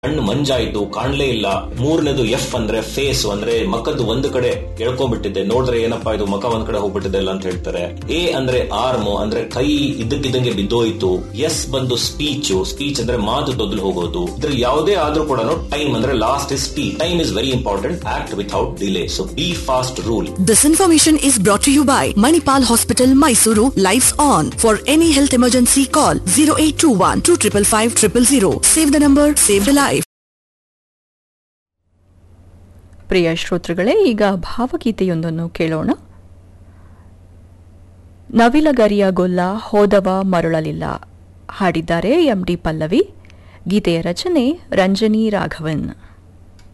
ಕಣ್ಣು ಮಂಜಾಯ್ತು ಕಾಣ್ಲೇ ಇಲ್ಲ ಮೂರನೇದು ಎಫ್ ಅಂದ್ರೆ ಫೇಸ್ ಅಂದ್ರೆ ಮಕ್ಕದ್ದು ಒಂದು ಕಡೆ ಎಳ್ಕೊಂಡ್ಬಿಟ್ಟಿದೆ ನೋಡಿದ್ರೆ ಏನಪ್ಪಾ ಇದು ಮಕ ಒಂದ್ ಕಡೆ ಹೋಗ್ಬಿಟ್ಟಿದೆ ಅಲ್ಲ ಅಂತ ಹೇಳ್ತಾರೆ ಎ ಅಂದ್ರೆ ಆರ್ಮ್ ಅಂದ್ರೆ ಕೈ ಇದ್ದಕ್ಕಿದ್ದಂಗೆ ಬಿದ್ದೋಯ್ತು ಎಸ್ ಬಂದು ಸ್ಪೀಚ್ ಸ್ಪೀಚ್ ಅಂದ್ರೆ ಮಾತು ದೊಡ್ಲು ಹೋಗೋದು ಇದ್ರ ಯಾವುದೇ ಆದ್ರೂ ಕೂಡ ಟೈಮ್ ಅಂದ್ರೆ last is the time is very important act without delay so be fast rule This information is brought to you by Manipal Hospital, Mysuru. Lives on. For any health emergency, call 0821 255 000. Save the number, save the life. ಪ್ರಿಯ ಶ್ರೋತೃಗಳೇ ಈಗ ಭಾವಗೀತೆಯೊಂದನ್ನು ಕೇಳೋಣ ನವಿಲಗರಿಯ ಗೊಲ್ಲ ಹೋದವ ಮರಳಲಿಲ್ಲ ಹಾಡಿದ್ದಾರೆ M D Pallavi ಗೀತೆಯ ರಚನೆ ರಂಜನಿ ರಾಘವನ್